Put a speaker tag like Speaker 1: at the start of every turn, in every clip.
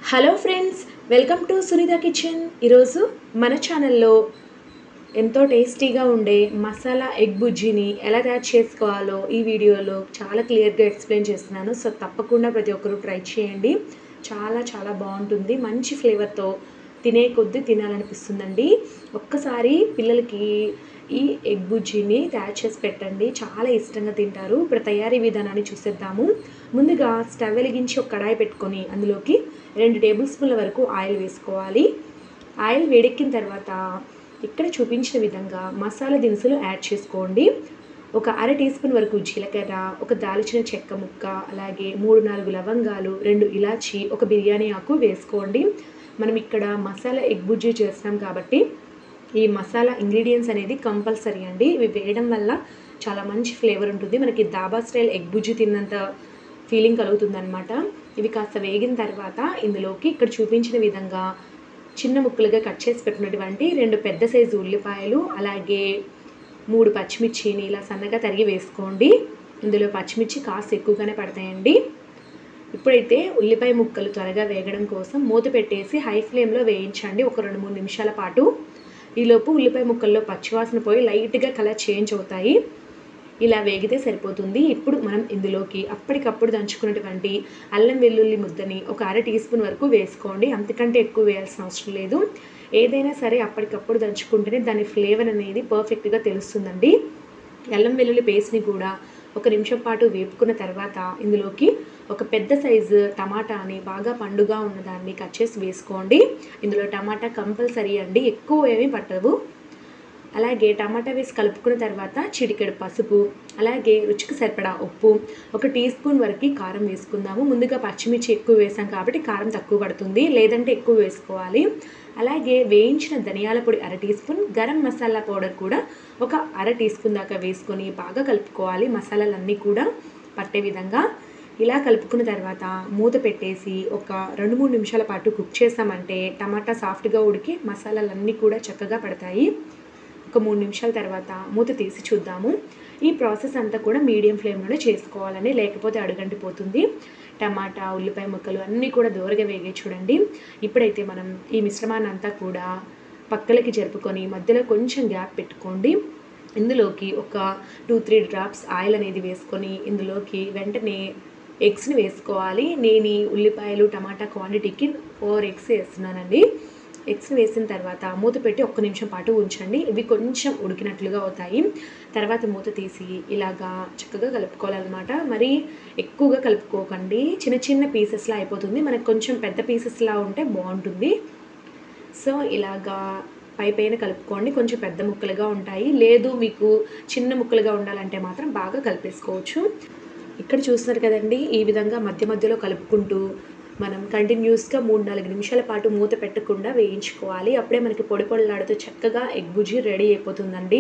Speaker 1: hello friends welcome to Sunitha kitchen ఈరోజు మన ఛానల్లో ఎంతో టేస్టీగా ఉండే మసాలా ఎగ్ బుజ్జిని ఎలా తయారు చేసుకోవాలో ఈ వీడియోలో చాలా క్లియర్గా ఎక్స్ప్లెయిన్ చేస్తున్నాను సో తప్పకుండా ప్రతి ఒక్కరూ ట్రై చేయండి చాలా చాలా బాగుంటుంది మంచి ఫ్లేవర్తో తినే కొద్దీ తినాలనిపిస్తుందండి ఒక్కసారి పిల్లలకి ఈ ఎగ్ బుజ్జిని తయారు చేసి పెట్టండి చాలా ఇష్టంగా తింటారు ఇప్పుడు తయారీ విధానాన్ని చూసేద్దాము ముందుగా స్టవ్ వెలిగించి ఒక కడాయి పెట్టుకొని అందులోకి రెండు టేబుల్ స్పూన్ల వరకు ఆయిల్ వేసుకోవాలి ఆయిల్ వేడెక్కిన తర్వాత ఇక్కడ చూపించిన విధంగా మసాలా దినుసులు యాడ్ చేసుకోండి ఒక అర టీ స్పూన్ వరకు జీలకర్ర ఒక దాల్చిన చెక్క ముక్క అలాగే మూడు నాలుగు లవంగాలు రెండు ఇలాచి ఒక బిర్యానీ ఆకు వేసుకోండి మనం ఇక్కడ మసాలా ఎగ్ బుజ్జి చేస్తాం కాబట్టి ఈ మసాలా ఇంగ్రీడియంట్స్ అనేది కంపల్సరీ అండి ఇవి వేయడం వల్ల చాలా మంచి ఫ్లేవర్ ఉంటుంది మనకి దాబా స్టైల్ ఎగ్ బుజ్జి తిన్నంత ఫీలింగ్ కలుగుతుంది అనమాట ఇవి కాస్త వేగిన తర్వాత ఇందులోకి ఇక్కడ చూపించిన విధంగా చిన్న ముక్కలుగా కట్ చేసి పెట్టినటువంటి రెండు పెద్ద సైజు ఉల్లిపాయలు అలాగే మూడు పచ్చిమిర్చిని ఇలా సన్నగా తరిగి వేసుకోండి ఇందులో పచ్చిమిర్చి కాస్త ఎక్కువగానే పడతాయండి ఇప్పుడైతే ఉల్లిపాయ ముక్కలు త్వరగా వేగడం కోసం మూత పెట్టేసి హై ఫ్లేమ్లో వేయించండి ఒక రెండు మూడు నిమిషాల పాటు ఈలోపు ఉల్లిపాయ ముక్కల్లో పచ్చివాసన పోయి లైట్గా కలర్ చేంజ్ అవుతాయి ఇలా వేగితే సరిపోతుంది ఇప్పుడు మనం ఇందులోకి అప్పటికప్పుడు దంచుకున్నటువంటి అల్లం వెల్లుల్లి ముద్దని ఒక అర టీ స్పూన్ వరకు వేసుకోండి అంతకంటే ఎక్కువ వేయాల్సిన అవసరం లేదు ఏదైనా సరే అప్పటికప్పుడు దంచుకుంటేనే దాని ఫ్లేవర్ అనేది పర్ఫెక్ట్గా తెలుస్తుందండి అల్లం వెల్లుల్లి పేస్ట్ని కూడా ఒక నిమిషం పాటు వేపుకున్న తర్వాత ఇందులోకి ఒక పెద్ద సైజు టమాటాని బాగా పండుగా ఉన్నదాన్ని కట్ చేసి వేసుకోండి ఇందులో టమాటా కంపల్సరీ అండి ఎక్కువ ఏమీ పట్టవు అలాగే టమాటా వేసి కలుపుకున్న తర్వాత చిటికెడు పసుపు అలాగే రుచికి సరిపడా ఉప్పు ఒక టీ స్పూన్ వరకు కారం వేసుకుందాము ముందుగా పచ్చిమిర్చి ఎక్కువ వేసాం కాబట్టి కారం తక్కువ పడుతుంది లేదంటే ఎక్కువ వేసుకోవాలి అలాగే వేయించిన ధనియాల పొడి అర teaspoon garam masala powder కూడా ఒక అర టీ స్పూన్ దాకా వేసుకొని బాగా కలుపుకోవాలి మసాలాలన్నీ కూడా పట్టే విధంగా ఇలా కలుపుకున్న తర్వాత మూత పెట్టేసి ఒక రెండు మూడు నిమిషాల పాటు కుక్ చేసామంటే టమాటా సాఫ్ట్గా ఉడికి మసాలాలన్నీ కూడా చక్కగా పడతాయి ఒక మూడు నిమిషాల తర్వాత మూత తీసి చూద్దాము ఈ ప్రాసెస్ అంతా కూడా మీడియం ఫ్లేమ్లోనే చేసుకోవాలని లేకపోతే అడుగంటిపోతుంది టమాటా ఉల్లిపాయ ముక్కలు అన్నీ కూడా దూరగా వేగే చూడండి ఇప్పుడైతే మనం ఈ మిశ్రమాన్ని అంతా కూడా పక్కలకి జరుపుకొని మధ్యలో కొంచెం గ్యాప్ పెట్టుకోండి ఇందులోకి ఒక టూ త్రీ డ్రాప్స్ ఆయిల్ అనేది వేసుకొని ఇందులోకి వెంటనే ఎగ్స్ని వేసుకోవాలి నేను ఈ ఉల్లిపాయలు టమాటా క్వాంటిటీకి ఫోర్ ఎగ్స్ వేస్తున్నానండి ఎగ్స్ వేసిన తర్వాత మూత పెట్టి ఒక్క నిమిషం పాటు ఉంచండి ఇవి కొంచెం ఉడికినట్లుగా అవుతాయి తర్వాత మూత తీసి ఇలాగా చక్కగా కలుపుకోవాలన్నమాట మరి ఎక్కువగా కలుపుకోకండి చిన్న చిన్న పీసెస్లా అయిపోతుంది మనకు కొంచెం పెద్ద పీసెస్లా ఉంటే బాగుంటుంది సో ఇలాగా పై పైన కలుపుకోండి కొంచెం పెద్ద ముక్కలుగా ఉంటాయి లేదు మీకు చిన్న ముక్కలుగా ఉండాలంటే మాత్రం బాగా కలిపేసుకోవచ్చు ఇక్కడ చూస్తున్నారు కదండి ఈ విధంగా మధ్య మధ్యలో కలుపుకుంటూ మనం కంటిన్యూస్గా మూడు నాలుగు నిమిషాల పాటు మూత పెట్టకుండా వేయించుకోవాలి అప్పుడే మనకి పొడి పొడిలాడుతూ చక్కగా ఎగ్ బుజ్జి రెడీ అయిపోతుందండి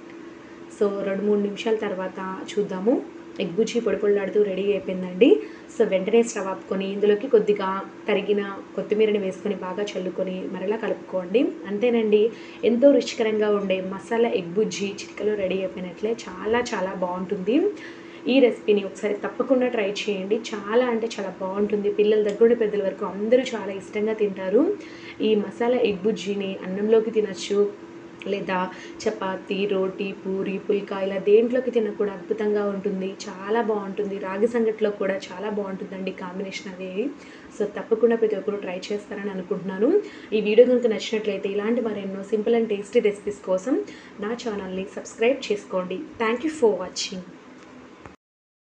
Speaker 1: సో రెండు మూడు నిమిషాల తర్వాత చూద్దాము ఎగ్ బుజ్జి పొడి పొడిలాడుతూ రెడీ అయిపోయిందండి సో వెంటనే స్టవ్ ఆపుకొని ఇందులోకి కొద్దిగా తరిగిన కొత్తిమీరని వేసుకొని బాగా చల్లుకొని మరలా కలుపుకోండి అంతేనండి ఎంతో రుచికరంగా ఉండే మసాలా ఎగ్ బుజ్జి చిటికలో రెడీ అయిపోయినట్లే చాలా చాలా బాగుంటుంది ఈ రెసిపీని ఒకసారి తప్పకుండా ట్రై చేయండి చాలా అంటే చాలా బాగుంటుంది పిల్లల దగ్గర నుండి పెద్దల వరకు అందరూ చాలా ఇష్టంగా తింటారు ఈ మసాలా ఎగ్ బుజ్జిని అన్నంలోకి తినచ్చు లేదా చపాతి రోటీ పూరి పుల్కా ఇలా దేంట్లోకి తిన కూడా అద్భుతంగా ఉంటుంది చాలా బాగుంటుంది రాగి సంగట్లో కూడా చాలా బాగుంటుందండి కాంబినేషన్ అవి సో తప్పకుండా ప్రతి ఒక్కరు ట్రై చేస్తారని అనుకుంటున్నాను ఈ వీడియో కనుక నచ్చినట్లయితే ఇలాంటి మరెన్నో సింపుల్ అండ్ టేస్టీ రెసిపీస్ కోసం నా ఛానల్ని సబ్స్క్రైబ్ చేసుకోండి థ్యాంక్ యూ ఫర్ వాచింగ్